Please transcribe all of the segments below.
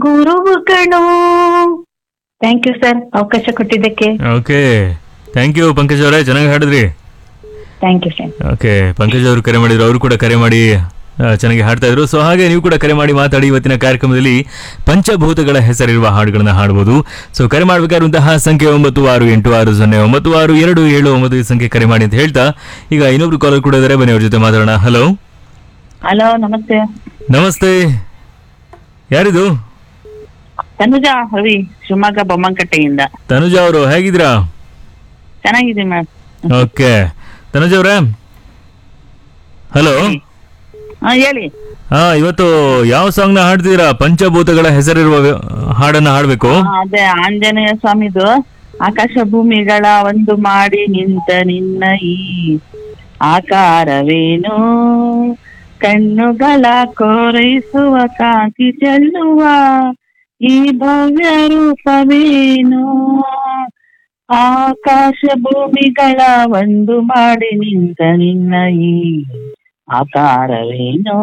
ಗುರುವು ಕಣೋ thank you sir ಅವಕಾಶ ಕೊಟ್ಟಿದ್ದಕ್ಕೆ ಓಕೆ ಥ್ಯಾಂಕ್ ಯು ಪಂಕಜ್ ಅವರೇ ಚೆನ್ನಾಗಿ ಹಾಡಿದ್ರಿ thank you sir okay Pankaj ಅವರು ಕರೆ ಮಾಡಿದ್ರು ಅವರು ಕೂಡ ಕರೆ ಮಾಡಿ ಆ, ಚೆನ್ನಾಗಿ ಹಾಡ್ತಾ ಇದ್ರು ಸೊ ಹಾಗೆ ನೀವು ಕೂಡ ಕರೆ ಮಾಡಿ ಮಾತಾಡಿ ಇವತ್ತಿನ ಕಾರ್ಯಕ್ರಮದಲ್ಲಿ ಪಂಚಭೂತಗಳ ಹೆಸರಿರುವ ಹಾಡುಗಳನ್ನ ಹಾಡಬಹುದು ಸೊ ಕರೆ ಮಾಡಬೇಕಾಗಿರುವಂತಹ ಸಂಖ್ಯೆ ಒಂಬತ್ತು ಆರು ಎಂಟು ಆರು ಸೊನ್ನೆ ಒಂಬತ್ತು ಆರು ಎರಡು ಏಳು ಒಂಬತ್ತು ಈ ಸಂಖ್ಯೆ ಕರೆ ಮಾಡಿ ಅಂತ ಹೇಳ್ತಾ ಈಗ ಇನ್ನೊಬ್ರು ಕಾಲರ್ ಕೂಡ ಇದ್ದಾರೆ ಬನ್ನಿ ಅವ್ರ ಜೊತೆ ಮಾತಾಡೋಣ ಹಲೋ ಹಲೋ ನಮಸ್ತೆ ನಮಸ್ತೆ ಯಾರಿದು ತನುಜಾ ರವಿ ಶಿವಮೊಗ್ಗ ಬೊಮ್ಮಂಕಟ್ಟೆಯಿಂದ ತನುಜಾ ಅವರು ಹೇಗಿದ್ದೀರಾ ಚೆನ್ನಾಗಿದೆ ಮ್ಯಾಮ್ ಓಕೆ ತನುಜಾ ಅವರೇ ಹಲೋ ಹಾ ಹೇಳಿ ಹಾ ಇವತ್ತು ಯಾವ ಸಾಂಗ್ನ ಹಾಡ್ತಿದ್ದೀರಾ ಪಂಚಭೂತಗಳ ಹೆಸರಿರುವ ವ್ಯ- ಹಾಡನ್ನ ಹಾಡ್ಬೇಕು ಹಾ, ಅದೇ ಆಂಜನೇಯ ಸ್ವಾಮಿದು ಆಕಾಶ ಭೂಮಿಗಳ ಒಂದು ಮಾಡಿ ನಿಂತ ನಿನ್ನ ಈ ಆಕಾರವೇನು ಕಣ್ಣುಗಳ ಕೋರೈಸುವ ಕಾಂತಿ ಚೆಲ್ಲುವ ಈ ಭವ್ಯ ರೂಪವೇನು ಆಕಾಶ ಭೂಮಿಗಳ ಒಂದು ಮಾಡಿ ನಿಂತ ನಿನ್ನ ಈ ಆಕಾರವೇನು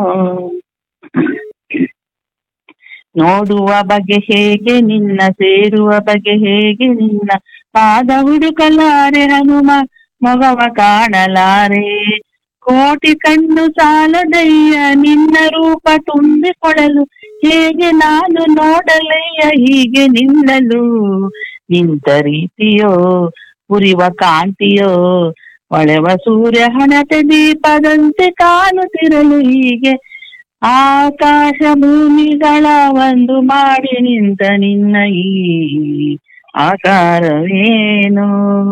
ನೋಡುವ ಬಗೆ ಹೇಗೆ ನಿನ್ನ ಸೇರುವ ಬಗೆ ಹೇಗೆ ನಿನ್ನ ಪಾದ ಹುಡುಕಲಾರೆ ಹನುಮ ಮೊಗವ ಕಾಣಲಾರೆ ಕೋಟಿ ಕಣ್ಣು ಸಾಲದಯ್ಯ ನಿನ್ನ ರೂಪ ತುಂಬಿಕೊಳ್ಳಲು ಹೇಗೆ ನಾನು ನೋಡಲಯ್ಯ ಹೀಗೆ ನಿಲ್ಲಲು ನಿಂತ ರೀತಿಯೋ ಉರಿವ ಕಾಂತಿಯೋ ಹೊಳೆವ ಸೂರ್ಯ ಹಣತೆ ದೀಪದಂತೆ ಕಾಣುತ್ತಿರಲು ಹೀಗೆ ಆಕಾಶ ಭೂಮಿಗಳ ಒಂದು ಮಾಡಿ ನಿಂತ ನಿನ್ನ ಈ ಆಕಾರವೇನು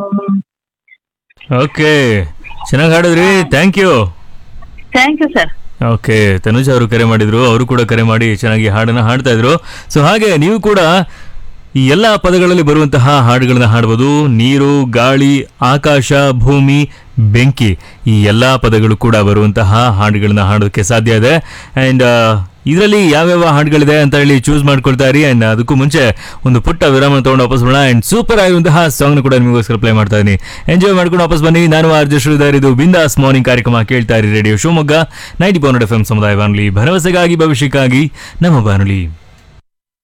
ಓಕೆ ಚೆನ್ನಾಗಿ ಹಾಡಿದ್ರಿ thank you thank you sir okay Tanuj ಅವರು ಕರೆ ಮಾಡಿದ್ರು ಅವರು ಕೂಡ ಕರೆ ಮಾಡಿ ಚೆನ್ನಾಗಿ ಹಾಡನ್ನ ಹಾಡ್ತಾ ಇದ್ರು ಸೊ ಹಾಗೆ ನೀವು ಕೂಡ ಈ ಎಲ್ಲ ಪದಗಳಲ್ಲಿ ಬರುವಂತಹ ಹಾಡುಗಳನ್ನ ಹಾಡ್ಬೋದು ನೀರು ಗಾಳಿ ಆಕಾಶ ಭೂಮಿ ಬೆಂಕಿ ಈ ಎಲ್ಲ ಪದಗಳು ಕೂಡ ಬರುವಂತಹ ಹಾಡುಗಳನ್ನ ಹಾಡೋದಕ್ಕೆ ಸಾಧ್ಯ ಇದೆ ಆ್ಯಂಡ್ ಇದರಲ್ಲಿ ಯಾವ್ಯಾವ ಹಾಡುಗಳಿದೆ ಅಂತ ಹೇಳಿ ಚೂಸ್ ಮಾಡ್ಕೊಳ್ತಾ ಇರಿ ಆ್ಯಂಡ್ ಅದಕ್ಕೂ ಮುಂಚೆ ಒಂದು ಪುಟ್ಟ ವಿರಾಮ ತಗೊಂಡು ವಾಪಸ್ ಬರೋಣ ಆ್ಯಂಡ್ ಸೂಪರ್ ಆಗಿರುವಂತಹ ಸಾಂಗ್ನ ಕೂಡ ನಿಮಗೋಸ್ಕರ ಪ್ಲೇ ಮಾಡ್ತಾ ಇದ್ದೀನಿ ಎಂಜಾಯ್ ಮಾಡ್ಕೊಂಡು ವಾಪಸ್ ಬನ್ನಿ ನಾನು ಆರ್ಜ ಶ್ರೀಧರ್ ಇದು ಬಿಂದಾಸ್ ಮಾರ್ನಿಂಗ್ ಕಾರ್ಯಕ್ರಮ ಕೇಳ್ತಾ ಇರಿ radio Shivamogga ninety point F M ಸಮುದಾಯ ಬಾನುಲಿ ಭರವಸೆಗಾಗಿ ಭವಿಷ್ಯಕ್ಕಾಗಿ ನಮ್ಮ ಬಾನುಲಿ